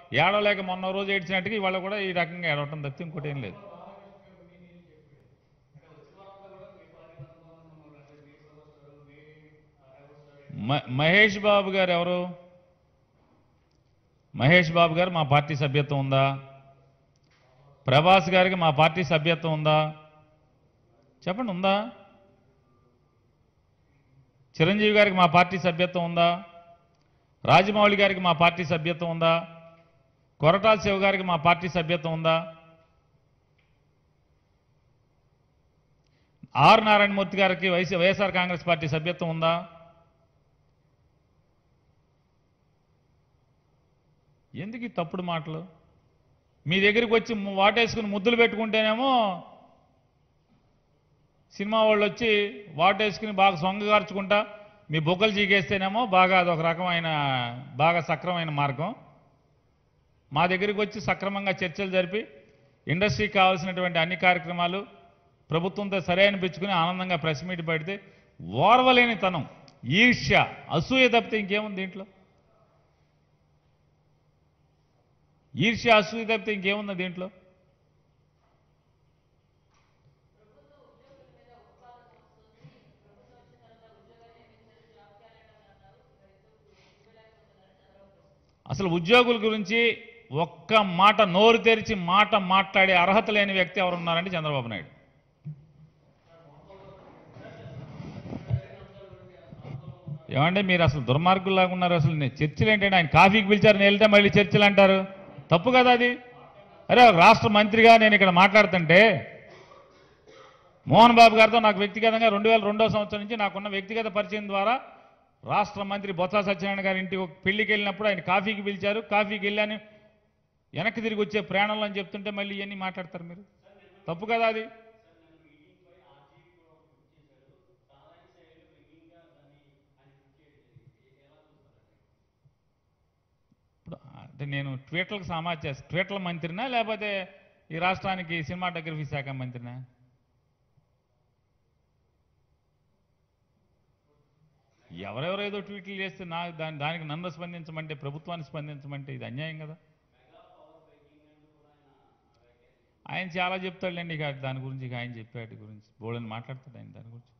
ఏడవలేక మొన్న రోజు ఏడ్చినట్టుగా ఇవాళ కూడా ఈ రకంగా ఏడవటం తప్పితే ఇంకోటి ఏం లేదు మ- మహేష్ బాబు గారు ఎవరు మహేష్ బాబు గారు మా పార్టీ సభ్యత్వం ఉందా ప్రభాస్ గారికి మా పార్టీ సభ్యత్వం ఉందా చెప్పండి ఉందా చిరంజీవి గారికి మా పార్టీ సభ్యత్వం ఉందా రాజమౌళి గారికి మా పార్టీ సభ్యత్వం ఉందా కొరటాల శివ గారికి మా పార్టీ సభ్యత్వం ఉందా ఆర్ నారాయణమూర్తి గారికి వైసీ వైఎస్ఆర్ కాంగ్రెస్ పార్టీ సభ్యత్వం ఉందా ఎందుకు ఈ తప్పుడు మాటలు మీ దగ్గరికి వచ్చి ము- వాటేసుకుని ముద్దులు పెట్టుకుంటేనేమో సినిమా వాళ్ళు వచ్చి వాటేసుకుని బాగా సొంగగార్చుకుంటా మీ బొగ్గలు చీకేస్తేనేమో బాగా అదొక రకమైన బాగా సక్రమైన మార్గం మా దగ్గరికి వచ్చి సక్రమంగా చర్చలు జరిపి ఇండస్ట్రీకి కావాల్సినటువంటి అన్ని కార్యక్రమాలు ప్రభుత్వంతో సరే అనిపించుకుని ఆనందంగా ప్రెస్ మీట్ పెడితే ఓర్వలేని తనం ఈర్ష్య అసూయ తప్పితే ఇంకేముంది దీంట్లో ఈర్ష్య అసూయ తప్పితే ఇంకేముంది దీంట్లో అసలు ఉద్యోగుల గురించి ఒక్క మాట నోరు తెరిచి మాట మాట్లాడే అర్హత లేని వ్యక్తి ఎవరున్నారంటే చంద్రబాబు నాయుడు ఏమంటే మీరు అసలు దుర్మార్గుల్లాగా ఉన్నారు అసలు నేను చర్చలు ఏంటంటే ఆయన కాఫీకి పిలిచారు నేను వెళ్తే మళ్ళీ చర్చలు అంటారు తప్పు కదా అది అరే ఒక రాష్ట్ర మంత్రిగా నేను ఇక్కడ మాట్లాడుతుంటే మోహన్ బాబు గారితో నాకు వ్యక్తిగతంగా రెండు వేల రెండో సంవత్సరం నుంచి నాకున్న వ్యక్తిగత పరిచయం ద్వారా రాష్ట్ర మంత్రి బొత్స సత్యనారాయణ గారి ఇంటికి ఒక పెళ్లికి వెళ్ళినప్పుడు ఆయన కాఫీకి పిలిచారు కాఫీకి వెళ్ళాను వెనక్కి తిరిగి వచ్చే ప్రయాణంలో అని చెప్తుంటే మళ్ళీ ఇవన్నీ మాట్లాడతారు మీరు తప్పు కదా అది ఇప్పుడు అంటే నేను ట్వీట్లకు సమాచారం ట్వీట్ల మంత్రినా లేకపోతే ఈ రాష్ట్రానికి సినిమాటోగ్రఫీ శాఖ మంత్రినా ఎవరెవరు ఏదో ట్వీట్లు చేస్తే నా దాని దానికి నన్ను స్పందించమంటే ప్రభుత్వాన్ని స్పందించమంటే ఇది అన్యాయం కదా ఆయన చాలా చెప్తాడులేండి ఇక దాని గురించి ఇక ఆయన చెప్పాడు గురించి బోళ్ళని మాట్లాడతాడు ఆయన దాని గురించి